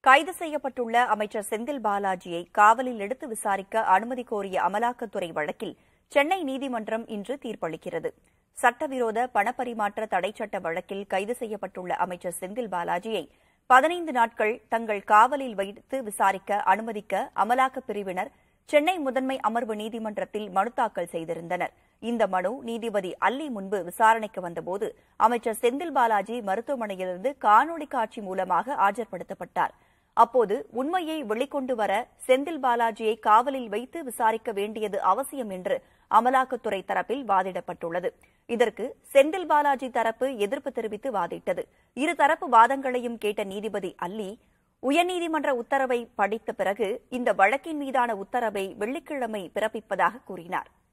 கைது செய்யப்பட்டுள்ள அமைச்சர் செந்தில் பாலாஜியை காவலில் எடுத்து விசாரிக்க அனுமதி கோரிய அமலாக்கத்துறை வழக்கில் சென்னை நீதிமன்றம் இன்று தீர்ப்பளிக்கிறது சட்டவிரோத பணப்பரிமாற்ற தடைச்சட்ட வழக்கில் கைது செய்யப்பட்டுள்ள அமைச்சர் செந்தில் பாலாஜியை பதினைந்து நாட்கள் தங்கள் காவலில் வைத்து விசாரிக்க அனுமதிக்க அமலாக்கப் பிரிவினர் சென்னை முதன்மை அமர்வு நீதிமன்றத்தில் மனு தாக்கல் செய்திருந்தனர் இந்த மனு நீதிபதி அல்லி முன்பு விசாரணைக்கு வந்தபோது அமைச்சர் செந்தில் பாலாஜி மருத்துவமனையிலிருந்து காணொலி காட்சி மூலமாக ஆஜர்படுத்தப்பட்டார் அப்போது உண்மையை வெளிக்கொண்டு வர செந்தில் பாலாஜியை காவலில் வைத்து விசாரிக்க வேண்டியது அவசியம் என்று அமலாக்கத்துறை தரப்பில் வாதிடப்பட்டுள்ளது இதற்கு செந்தில் பாலாஜி தரப்பு எதிர்ப்பு தெரிவித்து வாதிட்டது இருதரப்பு வாதங்களையும் கேட்ட நீதிபதி அல்லி உயர்நீதிமன்ற உத்தரவை படித்த பிறகு இந்த வழக்கின் மீதான உத்தரவை வெள்ளிக்கிழமை பிறப்பிப்பதாக கூறினார்